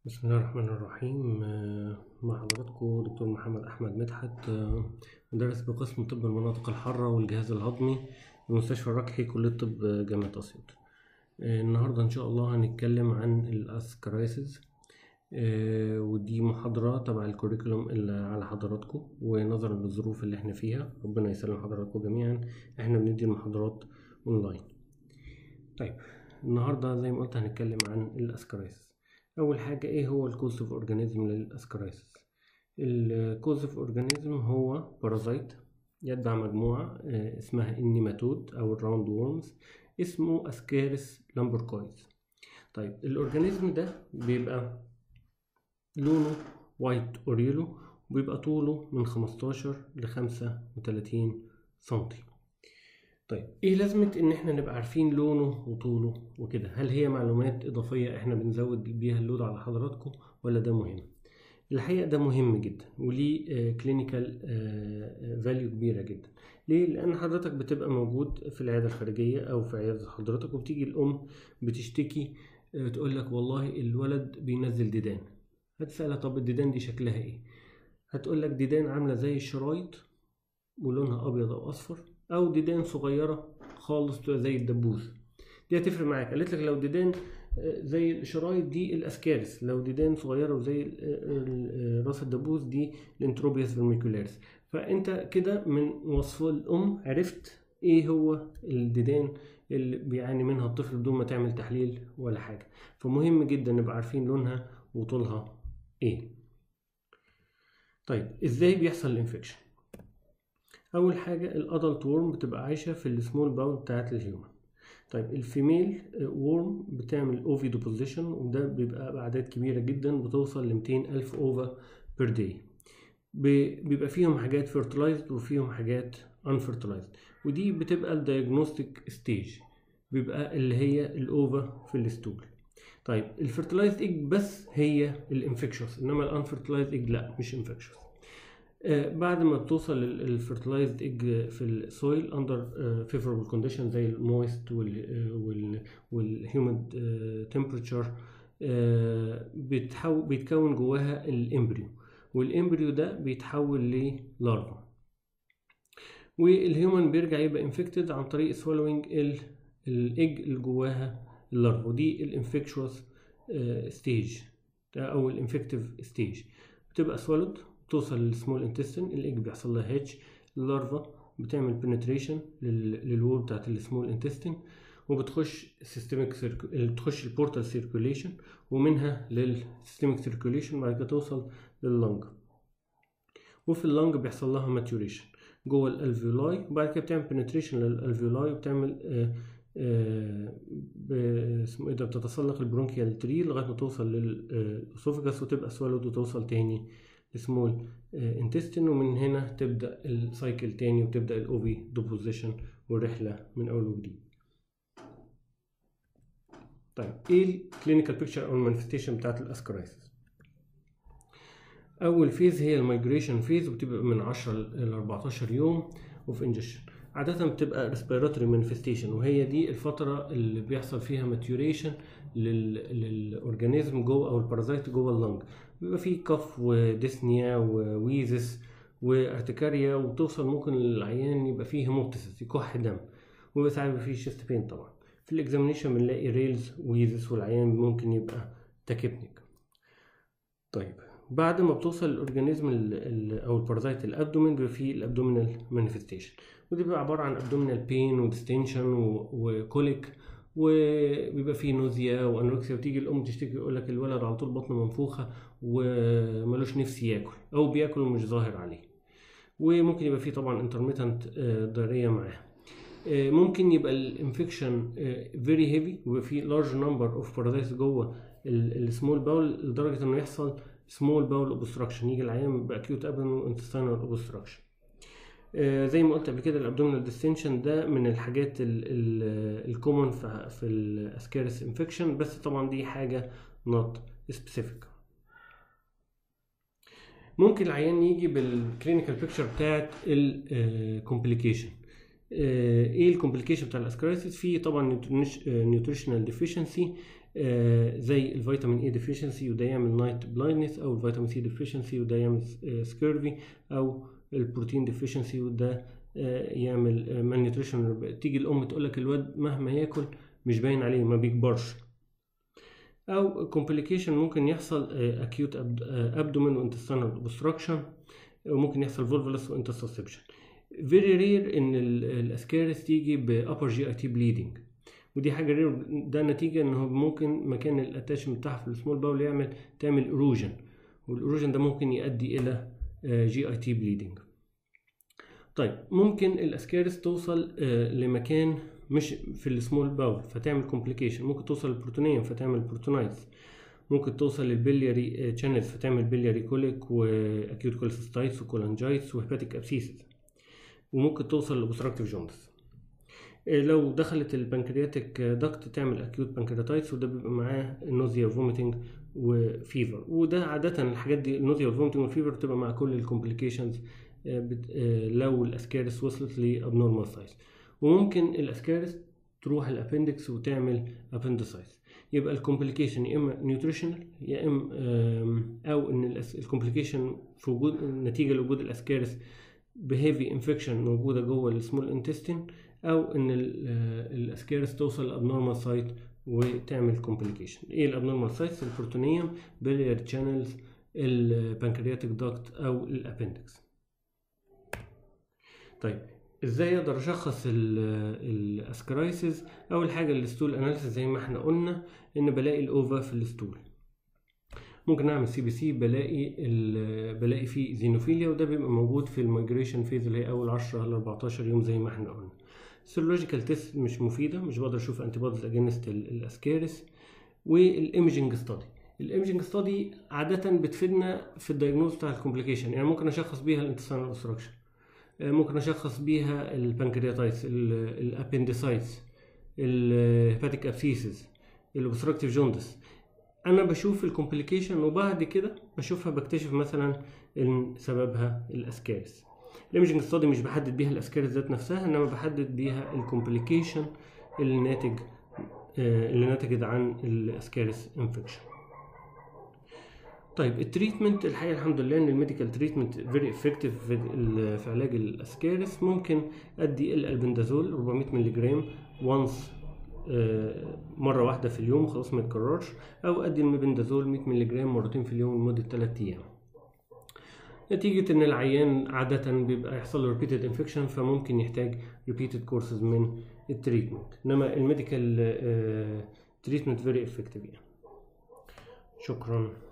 بسم الله الرحمن الرحيم آه، مع حضراتكم دكتور محمد أحمد مدحت آه، مدرس بقسم طب المناطق الحارة والجهاز الهضمي بمستشفى الركحي كلية طب آه، جامعة أسيوط آه، النهاردة إن شاء الله هنتكلم عن الأسكرايسز آه، ودي محاضرة تبع الكوريكولوم اللي على حضراتكم ونظرا للظروف اللي احنا فيها ربنا يسلم حضراتكم جميعا احنا بندي المحاضرات أونلاين طيب النهاردة زي ما قلت هنتكلم عن الأسكرايسز أول حاجة إيه هو الكوزيف أورجانيزم للأسكرايسس الكوزيف أورجانيزم هو بارازيت يتبع مجموعة آه، اسمها النيماتود أو الراوند وورمز اسمه أسكارس لامبركويز طيب الأورجانيزم ده بيبقى لونه وايت أوريلو وبيبقى طوله من 15 ل 35 سنتي طيب ايه لازمة ان احنا نبقى عارفين لونه وطوله وكده هل هي معلومات اضافية احنا بنزود بيها اللود على حضراتكم ولا ده مهم الحقيقة ده مهم جدا وليه كلينيكال فاليو كبيرة جدا ليه لان حضرتك بتبقى موجود في العيادة الخارجية او في عيادة حضرتك وبتيجي الام بتشتكي آه، تقول لك والله الولد بينزل ديدان هتسألها طب الديدان دي شكلها ايه هتقول لك ديدان عاملة زي الشرايط ولونها ابيض او اصفر او ديدان صغيره خالص تبقى زي الدبوس دي هتفرق معاك قالت لك لو ديدان آه، زي الشرايط دي الاسكارس لو ديدان صغيره وزي ال- ال- راس الدبوس دي الانتروبياس فيرميكولاريس فانت كده من وصف الام عرفت ايه هو الديدان اللي بيعاني منها الطفل بدون ما تعمل تحليل ولا حاجه فمهم جدا نبقى عارفين لونها وطولها ايه طيب ازاي بيحصل الانفكشن اول حاجه الادلت وورم بتبقى عايشه في السمول باول بتاعت الهيومن طيب الفيميل وورم بتعمل اوفي ديبوزيشن وده بيبقى باعداد كبيره جدا بتوصل ل 200 الف اوفا بير داي بيبقى فيهم حاجات فيرتلايزد وفيهم حاجات unfertilized ودي بتبقى الدايجنوستيك ستيج بيبقى اللي هي الاوفا في الستول طيب الفيرتلايزد ايج بس هي الانفكشوس انما الانفيرتلايزد ايج لا مش انفكشوس آه، بعد ما بتوصل للفيرتلايزد ايج في السويل اندر فيفوربل كونديشن زي المويست والهيوميد تمبريتشر بتحول بيتكون جواها الامبريو والامبريو ده بيتحول للارفا والهيومن بيرجع يبقى انفكتد عن طريق سوالوينج الايج اللي جواها اللارفا ودي الانفكشوس ستيج او الانفكتيف ستيج بتبقى سوالود توصل للسمول انتستين الايج بيحصل لها هيتش اللارفا بتعمل بنتريشن للوول بتاعت السمول انتستين وبتخش سيستميك تخش البورتال سيركوليشن ومنها للسيستميك سيركوليشن بعد كده توصل لللنج وفي اللنج بيحصل لها ماتوريشن جوه الالفيولاي وبعد كده بتعمل بنتريشن للالفيولاي وبتعمل آه آه ب- اسمه ايه ده بتتسلق البرونكيال تري لغايه ما توصل للاسوفجاس وتبقى سوالود وتوصل تاني لسمول انتستين ومن هنا تبدا السايكل تاني وتبدا الاوفي ديبوزيشن والرحله من اول وجديد طيب ايه الكلينيكال بيكتشر او المانيفستيشن بتاعت الاسكرايسيس اول فيز هي المايجريشن فيز وبتبقى من 10 ل 14 يوم وفي انجكشن عادة بتبقى ريسبيراتوري مانيفستيشن وهي دي الفترة اللي بيحصل فيها ماتيوريشن للاورجانيزم جوه او البارازيت جوه اللنج بيبقى فيه كف وديسنيا وويزس وارتكاريا وتوصل ممكن العيان يبقى فيه هيموبتسس يكح دم ويبقى ساعات بيبقى فيه شيست بين طبعا في الاكزامينيشن بنلاقي ريلز ويزس والعيان ممكن يبقى تاكيبنيك طيب بعد ما بتوصل الاورجانيزم ال- ال- او البارازيت الابدومين بيبقى فيه الابدومينال مانيفستيشن ودي بيبقى عباره عن ابدومينال بين وديستنشن وكوليك وبيبقى فيه نوزيا وانوركسيا وتيجي الام تشتكي يقول لك الولد على طول بطنه منفوخه وملوش نفس ياكل او بياكل ومش ظاهر عليه وممكن يبقى فيه طبعا انترميتنت ضريه معاه آه، ممكن يبقى الانفكشن فيري هيفي ويبقى فيه لارج نمبر اوف بارازيتس جوه السمول باول لدرجه انه يحصل سمول باول اوبستراكشن يجي العيان باكيوت ابدومينال انتستينال اوبستراكشن زي ما قلت قبل كده الابدومينال ديستنشن ده من الحاجات الكومن في في الاسكارس انفكشن بس طبعا دي حاجه نوت سبيسيفيك ممكن العيان يجي بالكلينيكال بيكتشر بتاعت الكومبليكيشن ايه الكومبليكيشن بتاع الاسكرايسيس في طبعا نيوتريشنال ديفيشنسي آه، زي الفيتامين اي ديفيشنسي وده يعمل نايت بلايندنس او الفيتامين سي ديفيشنسي وده يعمل سكيرفي او البروتين ديفيشنسي وده آه، يعمل مال نيوتريشن تيجي الام تقول لك الواد مهما ياكل مش باين عليه ما بيكبرش او كومبليكيشن ممكن يحصل اكيوت ابدومين وانتستينال اوبستراكشن وممكن يحصل فولفولس وانتستسبشن فيري رير ان الاسكارس تيجي بابر جي اي تي بليدنج ودي حاجه رير ده نتيجه ان هو ممكن مكان الاتاشمنت بتاعها في السمول باول يعمل تعمل اروجن والاروجن ده ممكن يؤدي الى جي اي تي بليدنج طيب ممكن الاسكارس توصل لمكان مش في السمول باول فتعمل كومبليكيشن ممكن توصل للبروتونيوم فتعمل بروتونايتس ممكن توصل للبلياري تشانلز فتعمل بلياري كوليك واكيوت كوليسيستايتس وكولانجايتس وهيباتيك ابسيسز وممكن توصل لأوبستراكتيف جوندس لو دخلت البنكرياتيك داكت تعمل اكيوت بنكرياتايتس وده بيبقى معاه نوزيا فوميتنج وفيفر وده عادة الحاجات دي النوزيا والفوميتنج والفيفر بتبقى مع كل الكومبليكيشنز لو الاسكارس وصلت لابنورمال سايز وممكن الاسكارس تروح الابندكس وتعمل ابندسايز يبقى الكومبليكيشن يا اما نيوتريشنال يا اما او ان الكومبليكيشن في وجود نتيجه لوجود الاسكارس بهيفي انفكشن موجوده جوه السمول انتستين او ان الاسكارس توصل لابنورمال سايت وتعمل كومبليكيشن ايه الابنورمال سايتس البروتونيوم بيليار تشانلز البنكرياتيك داكت او الابندكس طيب ازاي اقدر اشخص الاسكرايسز اول حاجه الستول اناليسيس زي ما احنا قلنا ان بلاقي الاوفا في الستول ممكن اعمل سي بي سي بلاقي بلاقي فيه زينوفيليا وده بيبقى موجود في المايجريشن فيز اللي هي اول 10 ل 14 يوم زي ما احنا قلنا السيرولوجيكال تيست مش مفيده مش بقدر اشوف انتي بوديز اجينست الاسكارس والايمجنج ستادي الايمجنج ستادي عاده بتفيدنا في الدايجنوز بتاع الكومبليكيشن يعني ممكن اشخص بيها الانتستينال اوبستراكشن ممكن اشخص بيها البنكرياتايتس الابندسايتس الهيباتيك ابسيسز الاوبستراكتيف جوندس انا بشوف الكومبليكيشن وبعد كده بشوفها بكتشف مثلا ان سببها الاسكارس الايمجنج ستادي مش بحدد بيها الاسكارس ذات نفسها انما بحدد بيها الكومبليكيشن اللي ناتج اللي نتجت عن الاسكارس انفكشن طيب التريتمنت الحقيقه الحمد لله ان الميديكال تريتمنت فيري افكتيف في علاج الاسكارس ممكن ادي الالبندازول 400 مللي جرام وانس مره واحده في اليوم خلاص ما يتكررش او ادي الميبندازول 100 مللي جرام مرتين في اليوم لمده 3 ايام نتيجة إن العيان عادة بيبقى يحصل له ريبيتد انفكشن فممكن يحتاج ريبيتد كورسز من التريتمنت إنما الميديكال تريتمنت فيري افكتيف يعني شكرا